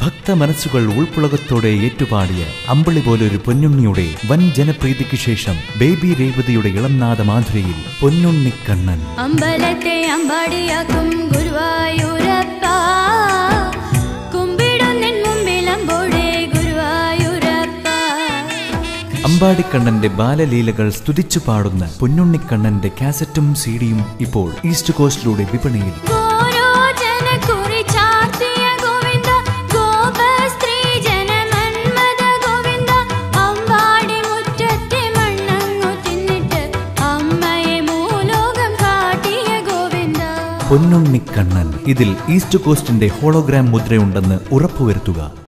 ഭക്ത മനസ്സുകൾ ഉൾപ്പുളകത്തോടെ ഏറ്റുപാടിയ അമ്പിളി പോലൊരു പൊന്നുണ്ണിയുടെ വൻ ജനപ്രീതിക്ക് ശേഷം ബേബി രേവതിയുടെ ഇളംനാഥ മാധുരിയിൽ പൊന്നുണ്ണിക്കണ്ണൻ അമ്പലത്തെ അമ്പാടിയാക്കും ഗുരുവായൂരപ്പ കുമ്പിടുന്നിൻ മുമ്പിലമ്പോടെ ഗുരുവായൂരപ്പ അമ്പാടിക്കണ്ണന്റെ ബാലലീലകൾ സ്തുതിച്ചു പാടുന്ന പൊന്നുണ്ണിക്കണ്ണന്റെ കാസറ്റും സീഡിയും ഇപ്പോൾ ഈസ്റ്റ് കോസ്റ്റിലൂടെ വിപണിയിൽ ഗോരോചനക്കുറി ചാർത്തിയ ഗോവിന്ദ ഗോപസ്ത്രീ ജനമന്മഥ ഗോവിന്ദ അമ്പാടി മുറ്റത്തെ മണ്ണങ്ങു തിന്നിട്ട് അമ്മയെ മൂലോകം കാട്ടിയ ഗോവിന്ദ പൊന്നുണ്ണിക്കണ്ണൻ ഇതിൽ ഈസ്റ്റ് കോസ്റ്റിന്റെ ഹോളോഗ്രാം മുദ്രയുണ്ടെന്ന് ഉറപ്പുവരുത്തുക